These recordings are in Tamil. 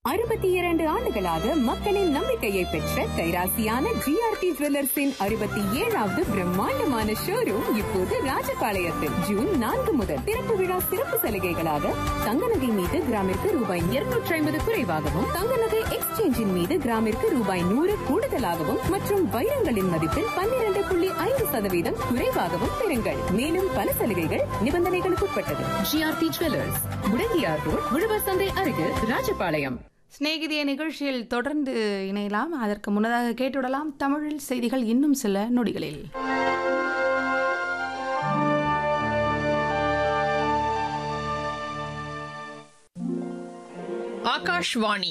அறுபத்தி இரண்டு ஆண்டுகளாக மக்களின் நம்பிக்கையை பெற்ற கைராசியான ஜிஆர்டி ஜுவல்லர்ஸின் அறுபத்தி ஏழாவது பிரம்மாண்டமான ஷோரூம் இப்போது ராஜபாளையத்தில் ஜூன் நான்கு முதல் திறப்பு விழா சிறப்பு சலுகைகளாக தங்க நகை மீது கிராமிற்கு ரூபாய் இருநூற்றி ஐம்பது குறைவாகவும் தங்க நகை எக்ஸ்சேஞ்சின் மீது கிராமிற்கு ரூபாய் நூறு கூடுதலாகவும் மற்றும் வைரங்களின் மதிப்பில் பன்னிரண்டு புள்ளி ஐந்து சதவீதம் குறைவாகவும் பெறுங்கள் மேலும் பல சலுகைகள் நிபந்தனைகளுக்கு உட்பட்டது ஜிஆர்டி ஜுவல்லர்ஸ் முடங்கியார் ரோட் உழவர் சந்தை அருகில் ராஜபாளையம் சிநேகிதிய நிகழ்ச்சியில் தொடர்ந்து இணையலாம் அதற்கு முன்னதாக கேட்டுவிடலாம் தமிழில் செய்திகள் இன்னும் சில நொடிகளில் ஆகாஷ்வாணி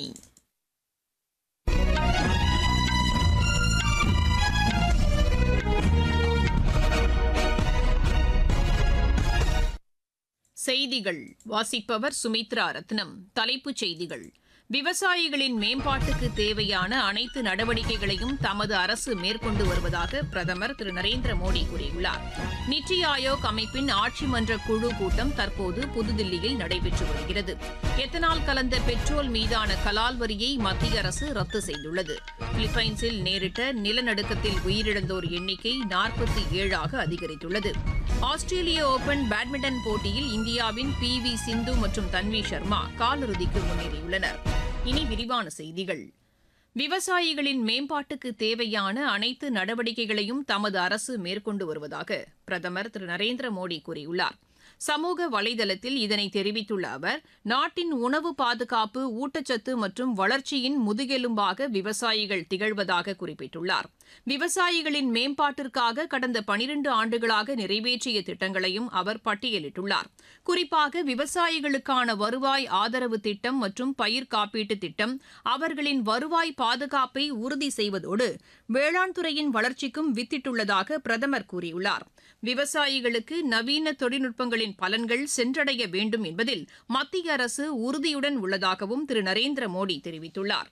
செய்திகள் வாசிப்பவர் சுமித்ரா ரத்னம் தலைப்புச் செய்திகள் விவசாயிகளின் மேம்பாட்டுக்கு தேவையான அனைத்து நடவடிக்கைகளையும் தமது அரசு மேற்கொண்டு வருவதாக பிரதமர் திரு நரேந்திர மோடி கூறியுள்ளார் நித்தி ஆயோக் அமைப்பின் ஆட்சி மன்ற குழு கூட்டம் தற்போது புதுதில்லியில் நடைபெற்று வருகிறது எத்தனால் கலந்த பெட்ரோல் மீதான கலால் வரியை மத்திய அரசு ரத்து செய்துள்ளது பிலிப்பைன்ஸில் நேரிட்ட நிலநடுக்கத்தில் உயிரிழந்தோர் எண்ணிக்கை நாற்பத்தி ஏழாக அதிகரித்துள்ளது ஆஸ்திரேலிய ஓபன் பேட்மிண்டன் போட்டியில் இந்தியாவின் பி வி சிந்து மற்றும் தன்வி சர்மா காலிறுதிக்கு முன்னேறியுள்ளனர் இனி விரிவான செய்திகள் விவசாயிகளின் மேம்பாட்டுக்கு தேவையான அனைத்து நடவடிக்கைகளையும் தமது அரசு மேற்கொண்டு வருவதாக பிரதமர் திரு நரேந்திர மோடி கூறியுள்ளார் சமூக வலைதளத்தில் இதனை தெரிவித்துள்ள அவர் நாட்டின் உணவு பாதுகாப்பு ஊட்டச்சத்து மற்றும் வளர்ச்சியின் முதுகெலும்பாக விவசாயிகள் திகழ்வதாக குறிப்பிட்டுள்ளார் விவசாயிகளின் மேம்பாட்டிற்காக கடந்த பனிரண்டு ஆண்டுகளாக நிறைவேற்றிய திட்டங்களையும் அவர் பட்டியலிட்டுள்ளார் குறிப்பாக விவசாயிகளுக்கான வருவாய் ஆதரவு திட்டம் மற்றும் பயிர் காப்பீட்டு திட்டம் அவர்களின் வருவாய் பாதுகாப்பை உறுதி செய்வதோடு வேளாண் துறையின் வளர்ச்சிக்கும் வித்திட்டுள்ளதாக பிரதமர் கூறியுள்ளார் விவசாயிகளுக்கு நவீன தொழில்நுட்பங்களின் பலன்கள் சென்றடைய வேண்டும் என்பதில் மத்திய அரசு உறுதியுடன் உள்ளதாகவும் திரு நரேந்திர மோடி தெரிவித்துள்ளார்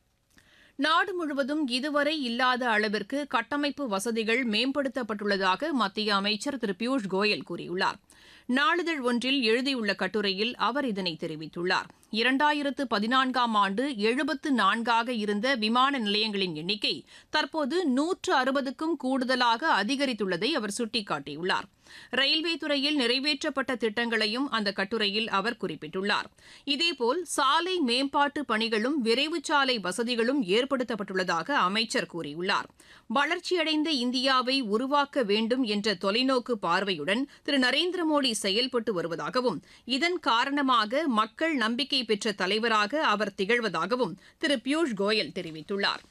நாடு முழுவதும் இதுவரை இல்லாத அளவிற்கு கட்டமைப்பு வசதிகள் மேம்படுத்தப்பட்டுள்ளதாக மத்திய அமைச்சர் திரு பியூஷ் கோயல் கூறியுள்ளார் நாளிதழ் ஒன்றில் எழுதியுள்ள கட்டுரையில் அவர் இதனை தெரிவித்துள்ளார் இரண்டாயிரத்து பதினான்காம் ஆண்டு எழுபத்து நான்காக இருந்த விமான நிலையங்களின் எண்ணிக்கை தற்போது நூற்று அறுபதுக்கும் கூடுதலாக அதிகரித்துள்ளதை அவர் சுட்டிக்காட்டியுள்ளார் ரயில்வே துறையில் நிறைவேற்றப்பட்ட திட்டங்களையும் அந்த கட்டுரையில் அவர் குறிப்பிட்டுள்ளார் இதேபோல் சாலை மேம்பாட்டு பணிகளும் விரைவு சாலை வசதிகளும் ஏற்படுத்தப்பட்டுள்ளதாக அமைச்சர் கூறியுள்ளார் வளர்ச்சியடைந்த இந்தியாவை உருவாக்க வேண்டும் என்ற தொலைநோக்கு பார்வையுடன் திரு நரேந்திர மோடி செயல்பட்டு வருவதாகவும் இதன் காரணமாக மக்கள் நம்பிக்கை பெற்ற தலைவராக அவர் திகழ்வதாகவும் திரு பியூஷ் கோயல் தெரிவித்துள்ளார்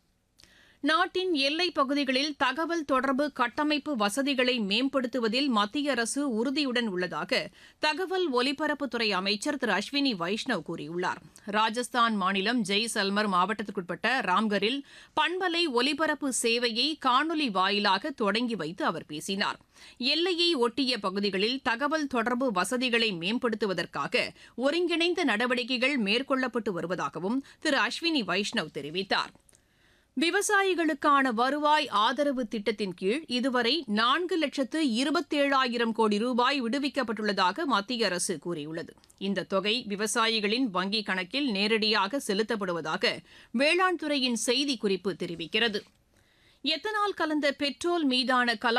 நாட்டின் எல்லைப் பகுதிகளில் தகவல் தொடர்பு கட்டமைப்பு வசதிகளை மேம்படுத்துவதில் மத்திய அரசு உறுதியுடன் உள்ளதாக தகவல் ஒலிபரப்புத்துறை அமைச்சர் திரு அஸ்வினி வைஷ்ணவ் கூறியுள்ளார் ராஜஸ்தான் மாநிலம் ஜெய்சல்மர் மாவட்டத்திற்குட்பட்ட ராம்கரில் பண்பலை ஒலிபரப்பு சேவையை காணொலி வாயிலாக தொடங்கி வைத்து அவர் பேசினார் எல்லையை ஒட்டிய பகுதிகளில் தகவல் தொடர்பு வசதிகளை மேம்படுத்துவதற்காக ஒருங்கிணைந்த நடவடிக்கைகள் மேற்கொள்ளப்பட்டு வருவதாகவும் திரு அஸ்வினி வைஷ்ணவ் தெரிவித்தார் விவசாயிகளுக்கான வருவாய் ஆதரவு திட்டத்தின் கீழ் இதுவரை நான்கு லட்சத்து இருபத்தேழாயிரம் கோடி ரூபாய் விடுவிக்கப்பட்டுள்ளதாக மத்திய அரசு கூறியுள்ளது இந்த தொகை விவசாயிகளின் வங்கிக் கணக்கில் நேரடியாக செலுத்தப்படுவதாக வேளாண் துறையின் செய்திக்குறிப்பு தெரிவிக்கிறது எத்தனால் கலந்த பெட்ரோல் மீதான கலா